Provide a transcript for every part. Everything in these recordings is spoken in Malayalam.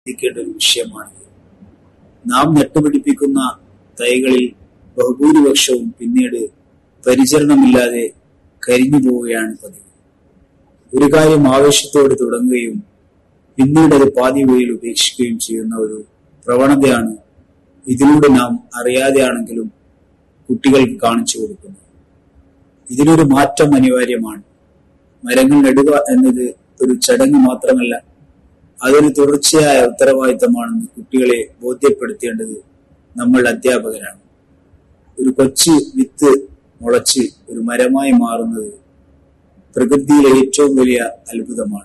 ചിന്തിക്കേണ്ട ഒരു വിഷയമാണ് നാം നട്ടുപിടിപ്പിക്കുന്ന തൈകളിൽ ബഹുഭൂരിപക്ഷവും പിന്നീട് പരിചരണമില്ലാതെ കരിഞ്ഞു പോവുകയാണ് പതിവ് ഒരു കാര്യം ആവേശത്തോടെ തുടങ്ങുകയും പിന്നീട് അത് പാതി വഴിയിൽ ഉപേക്ഷിക്കുകയും ചെയ്യുന്ന ഒരു പ്രവണതയാണ് ഇതിലൂടെ നാം അറിയാതെയാണെങ്കിലും കുട്ടികൾക്ക് കാണിച്ചു കൊടുക്കുന്നത് ഇതിനൊരു മാറ്റം അനിവാര്യമാണ് മരങ്ങൾ നടുക എന്നത് ഒരു ചടങ്ങ് മാത്രമല്ല അതൊരു തുടർച്ചയായ ഉത്തരവാദിത്തമാണെന്ന് കുട്ടികളെ ബോധ്യപ്പെടുത്തേണ്ടത് നമ്മൾ അധ്യാപകരാണ് ഒരു കൊച്ചു വിത്ത് മുളച്ച് ഒരു മരമായി മാറുന്നത് പ്രകൃതിയിലെ ഏറ്റവും വലിയ അത്ഭുതമാണ്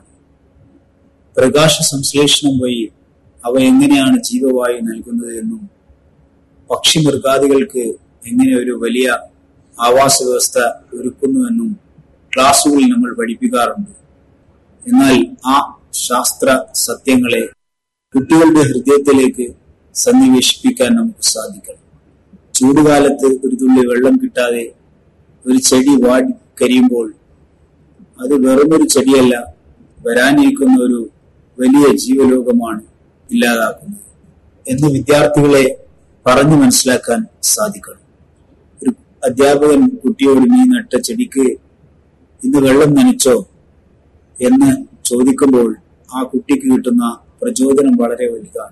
പ്രകാശ സംശ്ലേഷണം വഴി അവ എങ്ങനെയാണ് ജീവവായു നൽകുന്നത് എന്നും പക്ഷി മൃഗാദികൾക്ക് എങ്ങനെ ഒരു വലിയ ആവാസ വ്യവസ്ഥ ഒരുക്കുന്നുവെന്നും ക്ലാസ്സുകളിൽ നമ്മൾ പഠിപ്പിക്കാറുണ്ട് എന്നാൽ ആ ശാസ്ത്ര സത്യങ്ങളെ കുട്ടികളുടെ ഹൃദയത്തിലേക്ക് സന്നിവേശിപ്പിക്കാൻ നമുക്ക് സാധിക്കണം ചൂടുകാലത്ത് ഒരു തുള്ളി വെള്ളം കിട്ടാതെ ഒരു ചെടി വാടി കരിയുമ്പോൾ അത് വെറുമൊരു ചെടിയല്ല വരാനിരിക്കുന്ന ഒരു വലിയ ജീവലോകമാണ് ഇല്ലാതാക്കുന്നത് എന്ന് വിദ്യാർത്ഥികളെ പറഞ്ഞു മനസ്സിലാക്കാൻ സാധിക്കണം ഒരു അധ്യാപകൻ കുട്ടിയോട് നീ നട്ട ചെടിക്ക് ഇന്ന് വെള്ളം നനച്ചോ എന്ന് ചോദിക്കുമ്പോൾ ആ കുട്ടിക്ക് കിട്ടുന്ന പ്രചോദനം വളരെ വലുതാണ്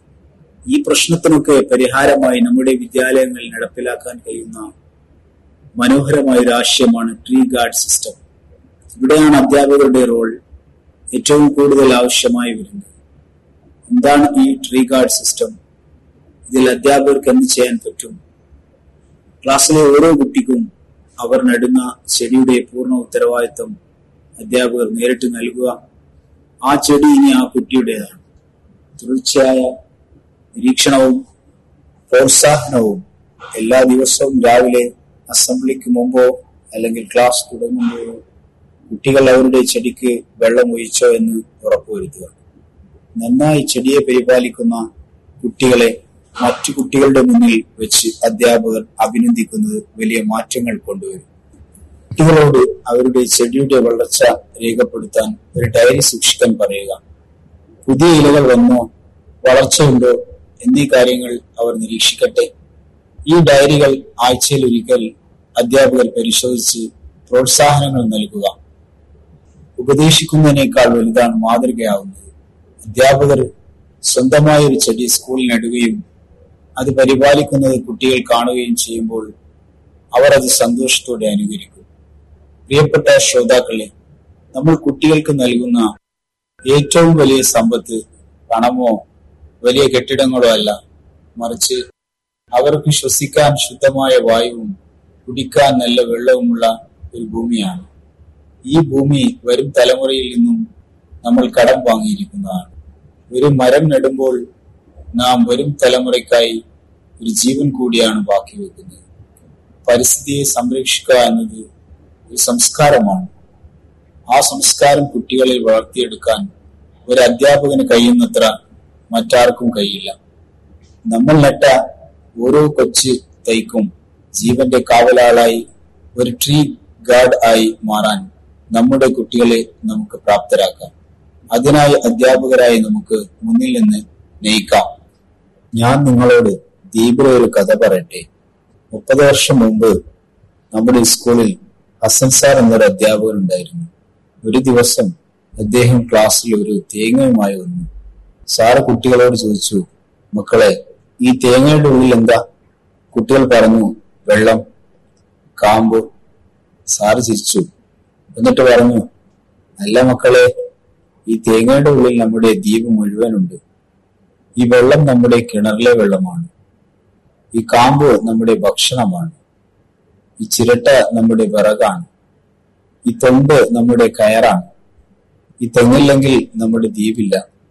ഈ പ്രശ്നത്തിനൊക്കെ പരിഹാരമായി നമ്മുടെ വിദ്യാലയങ്ങളിൽ നടപ്പിലാക്കാൻ കഴിയുന്ന മനോഹരമായ ഒരു ആശയമാണ് ട്രീ ഗാർഡ് സിസ്റ്റം ഇവിടെയാണ് അധ്യാപകരുടെ റോൾ ഏറ്റവും കൂടുതൽ ആവശ്യമായി വരുന്നത് എന്താണ് ഈ ട്രീ ഗാർഡ് സിസ്റ്റം ഇതിൽ അധ്യാപകർക്ക് എന്ത് ചെയ്യാൻ പറ്റും ക്ലാസ്സിലെ ഓരോ കുട്ടിക്കും അവർ നടുന്ന ചെടിയുടെ പൂർണ്ണ ഉത്തരവാദിത്വം അധ്യാപകർ നേരിട്ട് നൽകുക ആ ചെടി ഇനി ആ കുട്ടിയുടേതാണ് തുടർച്ചയായ നിരീക്ഷണവും പ്രോത്സാഹനവും എല്ലാ ദിവസവും രാവിലെ അസംബ്ലിക്ക് മുമ്പോ അല്ലെങ്കിൽ ക്ലാസ് തുടങ്ങുമ്പോഴോ കുട്ടികൾ അവരുടെ ചെടിക്ക് വെള്ളം ഒഴിച്ചോ എന്ന് ഉറപ്പുവരുത്തുക നന്നായി ചെടിയെ പരിപാലിക്കുന്ന കുട്ടികളെ മറ്റു കുട്ടികളുടെ മുന്നിൽ വെച്ച് അധ്യാപകർ അഭിനന്ദിക്കുന്നത് വലിയ മാറ്റങ്ങൾ കൊണ്ടുവരും കുട്ടികളോട് അവരുടെ ചെടിയുടെ വളർച്ച രേഖപ്പെടുത്താൻ ഒരു ഡയറി സൂക്ഷിക്കാൻ പറയുക പുതിയ ഇലകൾ വന്നോ വളർച്ചയുണ്ടോ എന്നീ കാര്യങ്ങൾ അവർ നിരീക്ഷിക്കട്ടെ ഈ ഡയറികൾ ആഴ്ചയിൽ ഒരിക്കൽ അധ്യാപകർ പരിശോധിച്ച് പ്രോത്സാഹനങ്ങൾ നൽകുക ഉപദേശിക്കുന്നതിനേക്കാൾ വലുതാണ് മാതൃകയാവുന്നത് അധ്യാപകർ സ്വന്തമായ ഒരു ചെടി സ്കൂളിൽ നടുകയും അത് പരിപാലിക്കുന്നത് കുട്ടികൾ കാണുകയും ചെയ്യുമ്പോൾ അവർ അത് സന്തോഷത്തോടെ അനുകരിക്കും പ്രിയപ്പെട്ട ശ്രോതാക്കളെ നമ്മൾ കുട്ടികൾക്ക് നൽകുന്ന ഏറ്റവും വലിയ സമ്പത്ത് പണമോ വലിയ കെട്ടിടങ്ങളോ അല്ല മറിച്ച് അവർക്ക് ശ്വസിക്കാൻ ശുദ്ധമായ വായുവും കുടിക്കാൻ നല്ല വെള്ളവുമുള്ള ഒരു ഭൂമിയാണ് ഈ ഭൂമി വരും തലമുറയിൽ നിന്നും നമ്മൾ കടം വാങ്ങിയിരിക്കുന്നതാണ് ഒരു മരം നടുമ്പോൾ നാം വരും തലമുറയ്ക്കായി ഒരു ജീവൻ കൂടിയാണ് ബാക്കി വെക്കുന്നത് പരിസ്ഥിതിയെ സംരക്ഷിക്കുക എന്നത് ഒരു സംസ്കാരമാണ് ആ സംസ്കാരം കുട്ടികളിൽ വളർത്തിയെടുക്കാൻ ഒരു അധ്യാപകന് കഴിയുന്നത്ര മറ്റാർക്കും കഴിയില്ല നമ്മൾ നട്ട ഓരോ കൊച്ചു തൈക്കും ജീവന്റെ കാവലാളായി ഒരു ട്രീ ഗാർഡ് ആയി മാറാൻ നമ്മുടെ കുട്ടികളെ നമുക്ക് പ്രാപ്തരാക്കാം അതിനായി അധ്യാപകരായി നമുക്ക് മുന്നിൽ നിന്ന് നയിക്കാം ഞാൻ നിങ്ങളോട് ദ്വീപിലെ ഒരു കഥ പറയട്ടെ മുപ്പത് വർഷം മുമ്പ് നമ്മുടെ സ്കൂളിൽ ഹസൻ സാർ എന്നൊരു അധ്യാപകൻ ഉണ്ടായിരുന്നു ഒരു ദിവസം അദ്ദേഹം ക്ലാസ്സിൽ ഒരു തേങ്ങയുമായി വന്നു സാറ് കുട്ടികളോട് ചോദിച്ചു മക്കളെ ഈ തേങ്ങയുടെ ഉള്ളിൽ എന്താ കുട്ടികൾ പറഞ്ഞു വെള്ളം കാമ്പ് സാറ് ചിരിച്ചു എന്നിട്ട് പറഞ്ഞു അല്ല മക്കളെ ഈ തേങ്ങയുടെ ഉള്ളിൽ നമ്മുടെ ദ്വീപ് മുഴുവനുണ്ട് ഈ വെള്ളം നമ്മുടെ കിണറിലെ വെള്ളമാണ് ഈ കാമ്പ് നമ്മുടെ ഭക്ഷണമാണ് ഈ ചിരട്ട നമ്മുടെ വിറകാണ് ഈ തൊണ്ട് നമ്മുടെ കയറാണ് ഈ തെങ്ങില്ലെങ്കിൽ നമ്മുടെ ദ്വീപില്ല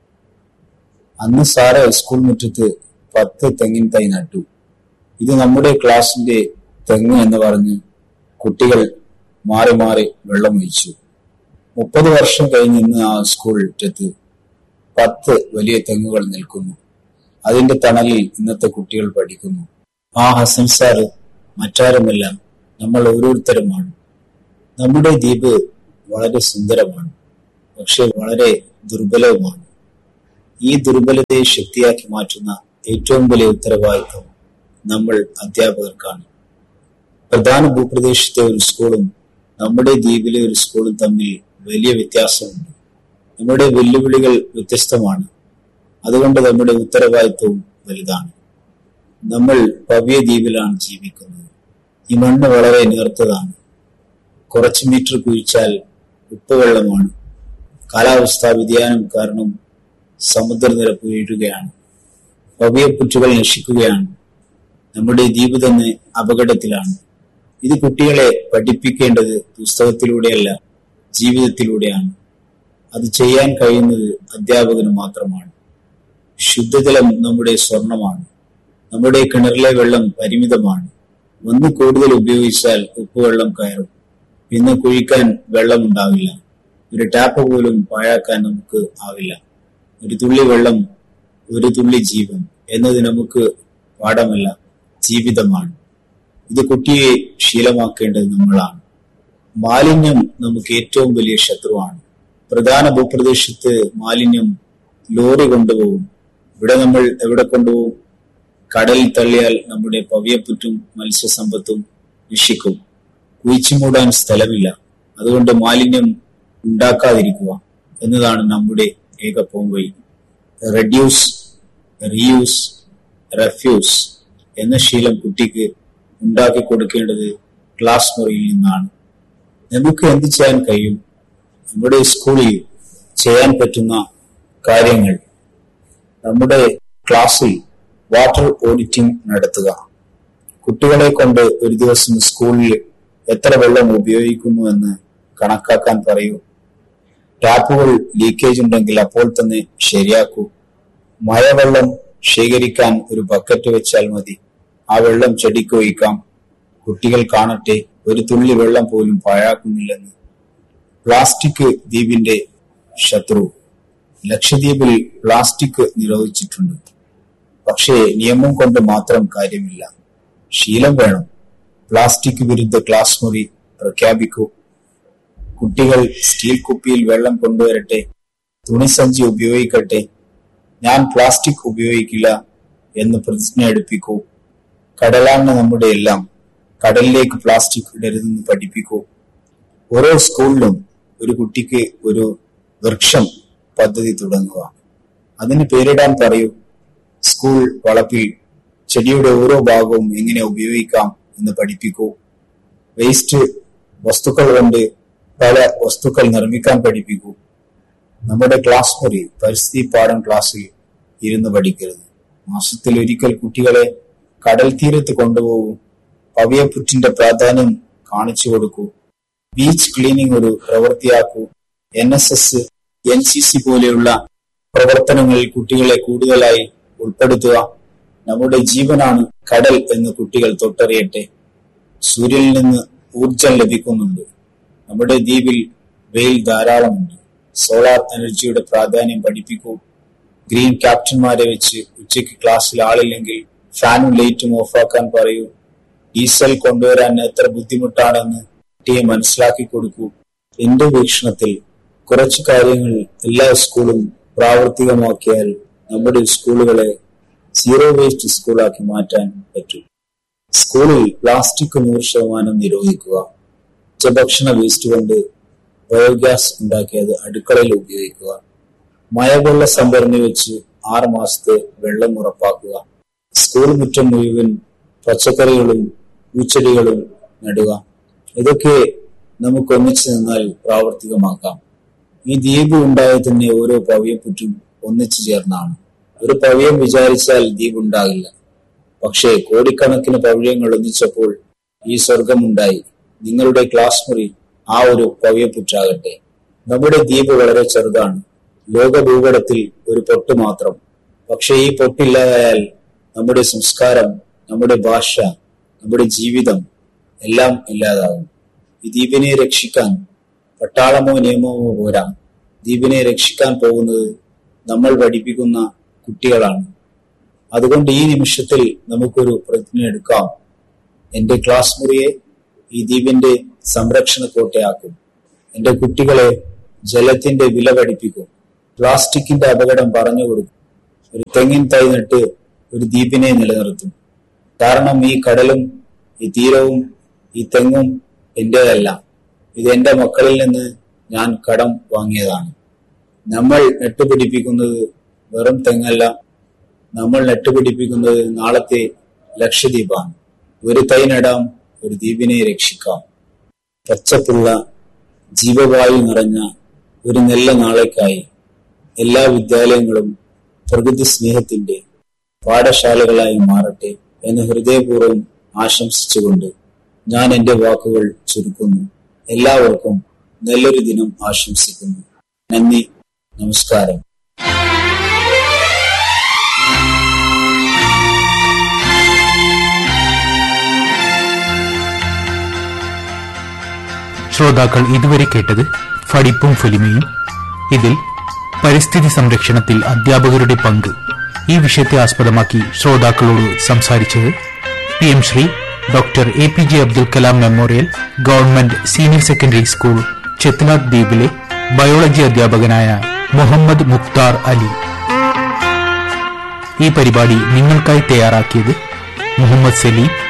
അന്ന് സാറ് സ്കൂൾ മുറ്റത്ത് പത്ത് തെങ്ങിൻ തൈ നട്ടു ഇത് നമ്മുടെ ക്ലാസിന്റെ തെങ്ങ് എന്ന് പറഞ്ഞ് കുട്ടികൾ മാറി മാറി വെള്ളമൊഴിച്ചു മുപ്പത് വർഷം കഴിഞ്ഞ് ഇന്ന് ആ സ്കൂൾ മുറ്റത്ത് പത്ത് വലിയ തെങ്ങുകൾ നിൽക്കുന്നു അതിന്റെ തണലിൽ ഇന്നത്തെ കുട്ടികൾ പഠിക്കുന്നു ആ ഹസൻ സാറ് മറ്റാരുമല്ല നമ്മൾ ഓരോരുത്തരുമാണ് നമ്മുടെ ദ്വീപ് വളരെ സുന്ദരമാണ് പക്ഷെ വളരെ ദുർബലവുമാണ് ഈ ദുർബലതയെ ശക്തിയാക്കി മാറ്റുന്ന ഏറ്റവും വലിയ ഉത്തരവാദിത്വം നമ്മൾ അധ്യാപകർക്കാണ് പ്രധാന ഭൂപ്രദേശത്തെ ഒരു സ്കൂളും നമ്മുടെ ദ്വീപിലെ ഒരു സ്കൂളും തമ്മിൽ വലിയ വ്യത്യാസമുണ്ട് നമ്മുടെ വെല്ലുവിളികൾ വ്യത്യസ്തമാണ് അതുകൊണ്ട് നമ്മുടെ ഉത്തരവാദിത്വവും വലുതാണ് നമ്മൾ ഭവ്യ ദ്വീപിലാണ് ജീവിക്കുന്നത് ഈ മണ്ണ് വളരെ നേർത്തതാണ് കുറച്ച് മീറ്റർ കുഴിച്ചാൽ ഉപ്പുവെള്ളമാണ് കാലാവസ്ഥാ വ്യതിയാനം കാരണം സമുദ്രനിരപ്പ് വീഴുകയാണ് ഭവ്യപ്പുറ്റുകൾ നശിക്കുകയാണ് നമ്മുടെ ദ്വീപ് തന്നെ അപകടത്തിലാണ് ഇത് കുട്ടികളെ പഠിപ്പിക്കേണ്ടത് പുസ്തകത്തിലൂടെയല്ല ജീവിതത്തിലൂടെയാണ് അത് ചെയ്യാൻ കഴിയുന്നത് അധ്യാപകന് മാത്രമാണ് ശുദ്ധജലം നമ്മുടെ സ്വർണമാണ് നമ്മുടെ കിണറിലെ വെള്ളം പരിമിതമാണ് ഒന്ന് കൂടുതൽ ഉപയോഗിച്ചാൽ ഉപ്പുവെള്ളം കയറും പിന്നെ കുഴിക്കാൻ വെള്ളമുണ്ടാവില്ല ഒരു ടാപ്പ് പോലും പാഴാക്കാൻ നമുക്ക് ആവില്ല ഒരു തുള്ളി വെള്ളം ഒരു തുള്ളി ജീവൻ എന്നത് നമുക്ക് പാഠമല്ല ജീവിതമാണ് ഇത് കുട്ടിയെ ശീലമാക്കേണ്ടത് നമ്മളാണ് മാലിന്യം നമുക്ക് ഏറ്റവും വലിയ ശത്രുവാണ് പ്രധാന ഭൂപ്രദേശത്ത് മാലിന്യം ലോറി കൊണ്ടുപോകും ഇവിടെ നമ്മൾ എവിടെ കൊണ്ടുപോകും കടലിൽ തള്ളിയാൽ നമ്മുടെ പവ്യപ്പുറ്റും മത്സ്യസമ്പത്തും നശിക്കും കുഴിച്ചുമൂടാൻ സ്ഥലമില്ല അതുകൊണ്ട് മാലിന്യം ഉണ്ടാക്കാതിരിക്കുക എന്നതാണ് നമ്മുടെ ഏക പോംവഴി റെഡ്യൂസ് റീയൂസ് റെഫ്യൂസ് എന്ന ശീലം കുട്ടിക്ക് ഉണ്ടാക്കി കൊടുക്കേണ്ടത് ക്ലാസ് മുറിയിൽ നിന്നാണ് നമുക്ക് എന്ത് ചെയ്യാൻ കഴിയും നമ്മുടെ സ്കൂളിൽ ചെയ്യാൻ പറ്റുന്ന കാര്യങ്ങൾ നമ്മുടെ ക്ലാസ്സിൽ വാട്ടർ ഓഡിറ്റിംഗ് നടത്തുക കുട്ടികളെ കൊണ്ട് ഒരു ദിവസം സ്കൂളിൽ എത്ര വെള്ളം ഉപയോഗിക്കുന്നു എന്ന് കണക്കാക്കാൻ പറയൂ ടാപ്പുകൾ ലീക്കേജ് ഉണ്ടെങ്കിൽ അപ്പോൾ തന്നെ ശരിയാക്കൂ മഴവെള്ളം ശേഖരിക്കാൻ ഒരു ബക്കറ്റ് വെച്ചാൽ മതി ആ വെള്ളം ചെടിക്ക് ഒഴിക്കാം കുട്ടികൾ കാണട്ടെ ഒരു തുള്ളി വെള്ളം പോലും പാഴാക്കുന്നില്ലെന്ന് പ്ലാസ്റ്റിക് ദ്വീപിന്റെ ശത്രു ലക്ഷദ്വീപിൽ പ്ലാസ്റ്റിക് നിരോധിച്ചിട്ടുണ്ട് പക്ഷേ നിയമം കൊണ്ട് മാത്രം കാര്യമില്ല ശീലം വേണം പ്ലാസ്റ്റിക് വിരുദ്ധ ക്ലാസ് മുറി പ്രഖ്യാപിക്കൂ കുട്ടികൾ സ്റ്റീൽ കുപ്പിയിൽ വെള്ളം കൊണ്ടുവരട്ടെ തുണിസഞ്ചി ഉപയോഗിക്കട്ടെ ഞാൻ പ്ലാസ്റ്റിക് ഉപയോഗിക്കില്ല എന്ന് പ്രതിജ്ഞ എടുപ്പിക്കൂ കടലാണ് നമ്മുടെ എല്ലാം കടലിലേക്ക് പ്ലാസ്റ്റിക് ഇടരുതെന്ന് പഠിപ്പിക്കൂ ഓരോ സ്കൂളിലും ഒരു കുട്ടിക്ക് ഒരു വൃക്ഷം പദ്ധതി തുടങ്ങുക അതിന് പേരിടാൻ പറയൂ സ്കൂൾ വളപ്പിൽ ചെടിയുടെ ഓരോ ഭാഗവും എങ്ങനെ ഉപയോഗിക്കാം എന്ന് പഠിപ്പിക്കൂ വേസ്റ്റ് വസ്തുക്കൾ കൊണ്ട് പല വസ്തുക്കൾ നിർമ്മിക്കാൻ പഠിപ്പിക്കൂ നമ്മുടെ ക്ലാസ് മുറി പരിസ്ഥിതി പാഠം ക്ലാസ്സിൽ ഇരുന്ന് പഠിക്കരുത് മാസത്തിൽ ഒരിക്കൽ കുട്ടികളെ കടൽ തീരത്ത് കൊണ്ടുപോകൂ പവിയപ്പുറ്റിന്റെ പ്രാധാന്യം കാണിച്ചു കൊടുക്കൂ ബീച്ച് ക്ലീനിങ് ഒരു പ്രവൃത്തിയാക്കൂ N S S N C C പോലെയുള്ള പ്രവർത്തനങ്ങളിൽ കുട്ടികളെ കൂടുതലായി ഉൾപ്പെടുത്തുക നമ്മുടെ ജീവനാണ് കടൽ എന്ന് കുട്ടികൾ തൊട്ടറിയട്ടെ സൂര്യനിൽ നിന്ന് ഊർജം ലഭിക്കുന്നുണ്ട് നമ്മുടെ ദ്വീപിൽ വെയിൽ ധാരാളമുണ്ട് സോളാർ എനർജിയുടെ പ്രാധാന്യം പഠിപ്പിക്കൂ ഗ്രീൻ ക്യാപ്റ്റന്മാരെ വെച്ച് ഉച്ചയ്ക്ക് ക്ലാസ്സിൽ ആളില്ലെങ്കിൽ ഫാനും ലൈറ്റും ഓഫാക്കാൻ പറയൂ ഡീസൽ കൊണ്ടുവരാൻ എത്ര ബുദ്ധിമുട്ടാണെന്ന് കുട്ടിയെ മനസ്സിലാക്കി കൊടുക്കൂ എന്റെ വീക്ഷണത്തിൽ കുറച്ചു കാര്യങ്ങൾ എല്ലാ സ്കൂളും പ്രാവർത്തികമാക്കിയാൽ നമ്മുടെ സ്കൂളുകളെ സീറോ വേസ്റ്റ് സ്കൂളാക്കി മാറ്റാൻ പറ്റും സ്കൂളിൽ പ്ലാസ്റ്റിക് നൂറ് ശതമാനം നിരോധിക്കുക ഉച്ചഭക്ഷണ വേസ്റ്റ് കൊണ്ട് ബയോഗ്യാസ് ഉണ്ടാക്കിയത് അടുക്കളയിൽ ഉപയോഗിക്കുക മഴവെള്ള സംഭരണി വെച്ച് ആറ് മാസത്തെ വെള്ളം ഉറപ്പാക്കുക സ്കൂൾ മുറ്റം മുഴുവൻ പച്ചക്കറികളും പൂച്ചെടികളും നടുക ഇതൊക്കെ നമുക്ക് ഒന്നിച്ചു നിന്നാൽ പ്രാവർത്തികമാക്കാം ഈ ദ്വീപ് ഉണ്ടായത് തന്നെ ഓരോ പവ്യപ്പുറ്റും ഒന്നിച്ചു ചേർന്നാണ് ഒരു പവ്യം വിചാരിച്ചാൽ ദ്വീപ് ഉണ്ടാകില്ല പക്ഷേ കോടിക്കണക്കിന് പവ്യങ്ങൾ ഒന്നിച്ചപ്പോൾ ഈ സ്വർഗമുണ്ടായി നിങ്ങളുടെ ക്ലാസ് മുറി ആ ഒരു പവ്യപ്പുറ്റാകട്ടെ നമ്മുടെ ദ്വീപ് വളരെ ചെറുതാണ് ലോക ഭൂപടത്തിൽ ഒരു പൊട്ട് മാത്രം പക്ഷെ ഈ പൊട്ടില്ലാതായാൽ നമ്മുടെ സംസ്കാരം നമ്മുടെ ഭാഷ നമ്മുടെ ജീവിതം എല്ലാം ഇല്ലാതാകും ഈ ദ്വീപിനെ രക്ഷിക്കാൻ പട്ടാളമോ നിയമമോ പോരാ ദ്വീപിനെ രക്ഷിക്കാൻ പോകുന്നത് നമ്മൾ പഠിപ്പിക്കുന്ന കുട്ടികളാണ് അതുകൊണ്ട് ഈ നിമിഷത്തിൽ നമുക്കൊരു പ്രതിജ്ഞ എടുക്കാം എന്റെ ക്ലാസ് മുറിയെ ഈ ദ്വീപിന്റെ സംരക്ഷണ കോട്ടയാക്കും എന്റെ കുട്ടികളെ ജലത്തിന്റെ വില പഠിപ്പിക്കും പ്ലാസ്റ്റിക്കിന്റെ അപകടം പറഞ്ഞു കൊടുക്കും ഒരു തെങ്ങിൻ തൈ നട്ട് ഒരു ദ്വീപിനെ നിലനിർത്തും കാരണം ഈ കടലും ഈ തീരവും ഈ തെങ്ങും എന്റേതല്ല ഇത് എന്റെ മക്കളിൽ നിന്ന് ഞാൻ കടം വാങ്ങിയതാണ് നമ്മൾ നട്ടുപിടിപ്പിക്കുന്നത് വെറും തെങ്ങല്ല നമ്മൾ നട്ടുപിടിപ്പിക്കുന്നത് നാളത്തെ ലക്ഷദ്വീപാണ് ഒരു തൈ നടാം ഒരു ദ്വീപിനെ രക്ഷിക്കാം പച്ചപ്പുള്ള ജീവവായു നിറഞ്ഞ ഒരു നല്ല നാളേക്കായി എല്ലാ വിദ്യാലയങ്ങളും പ്രകൃതി സ്നേഹത്തിന്റെ പാഠശാലകളായി മാറട്ടെ എന്ന് ഹൃദയപൂർവ്വം ആശംസിച്ചുകൊണ്ട് ഞാൻ എന്റെ വാക്കുകൾ ചുരുക്കുന്നു എല്ലാവർക്കും നല്ലൊരു ദിനം ആശംസിക്കുന്നു നന്ദി നമസ്കാരം ശ്രോതാക്കൾ ഇതുവരെ കേട്ടത് ഫടിപ്പും ഫലിമയും ഇതിൽ പരിസ്ഥിതി സംരക്ഷണത്തിൽ അധ്യാപകരുടെ പങ്ക് ഈ വിഷയത്തെ ആസ്പദമാക്കി ശ്രോതാക്കളോട് സംസാരിച്ചത് P M Shri doctor A P J Abdul Kalam memorial government senior secondary school Chetlat ദ്വീപിലെ ബയോളജി അധ്യാപകനായ മുഹമ്മദ് മുക്താർ അലി ഈ പരിപാടി നിങ്ങൾക്കായി തയ്യാറാക്കിയത് മുഹമ്മദ് സലീം